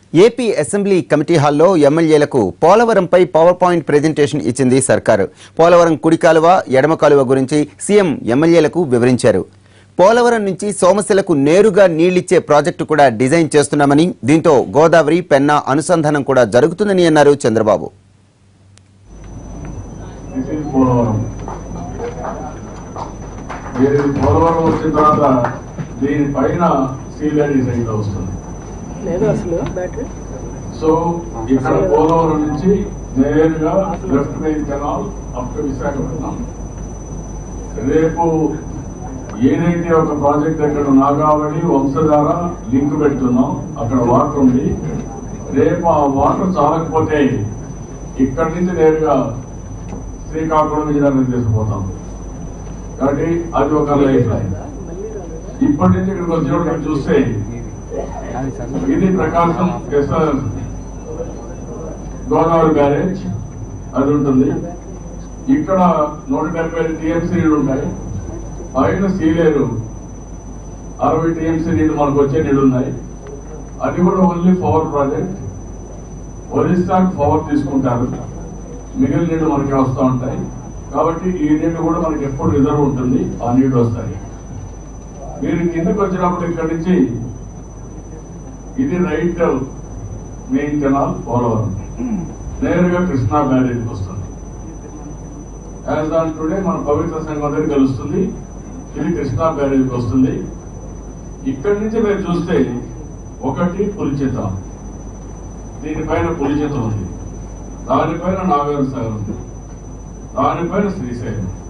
AP assembly committee హాల్లో ఎమ్మెల్యేలకు పోలవరంపై power point presentation ఇచ్చింది సర్కారు పోలవరం కుడి కాలువ ఎడమ కాలువ గురించి సీఎం ఎమ్మెల్యేలకు వివరించారు పోలవరం నుంచి సోమశిలకు నేరుగా నీళ్లిచ్చే ప్రాజెక్టు కూడా డిజైన్ చేస్తున్నామని దీంతో గోదావరి పెన్నా అనుసంధానం కూడా జరుగుతుందని అన్నారు చంద్రబాబు దిస్ ఈజ్ పోలవరం మీరు పోలవరం వచ్చిన తర్వాత దీనిపైన సీల్ డిజైన్ గా వస్తుంది లేదు అసలు బ్యాటరీ సో ఇక్కడ పోలవరం నుంచి నేరుగా left main canal up to Visakhapatnam రేపు ఏదైతే ఒక ప్రాజెక్ట్ ఇక్కడ నాగావళి వంశధార లింక్ పెడుతున్నాం అక్కడ వాటర్ ఉంది రేపు ఆ వాటర్ చాలకపోతే ఇక్కడి నుంచి నేరుగా శ్రీకాకుళం ఇంజనీరింగ్ తీసుకుపోతాం కాబట్టి అది ఒక లైఫ్ లైన్ ఇప్పటి నుంచి ఇక్కడికి వచ్చినప్పుడు మీరు చూస్తే ఇది ప్రకాశం ఎస్ఆర్ గోదావరి బ్యారేజ్ అది ఉంటుంది ఇక్కడ నూట డెబ్బై టీఎంసీ నీళ్లు ఉంటాయి పైన సీలేరు అరవై టీఎంసీ నీళ్లు మనకు వచ్చే నీళ్లు ఉన్నాయి అది కూడా ఓన్లీ పవర్ ప్రాజెక్ట్ ఒరిస్సాకు పవర్ తీసుకుంటారు మిగిలిన నీళ్లు మనకి వస్తూ ఉంటాయి కాబట్టి ఈ నీళ్లు కూడా మనకి ఎప్పుడు రిజర్వ్ ఉంటుంది ఆ నీళ్లు వస్తాయి మీరు కిందకి వచ్చినప్పుడు ఇక్కడి నుంచి ఇది రైట్ మెయిన్ కెనాల్ పోలవరం నేరుగా కృష్ణా బ్యారేజ్ వస్తుంది యాజ్ ఆన్ టుడే మన పవిత్ర సంఘం దగ్గర కలుస్తుంది ఇది కృష్ణా బ్యారేజ్ వస్తుంది ఇక్కడి నుంచి మీరు చూస్తే ఒకటి పులిచిత దీనిపైన పులిచిత ఉంది దానిపైన నాగార్ సాగర్ ఉంది దానిపైన శ్రీశైలం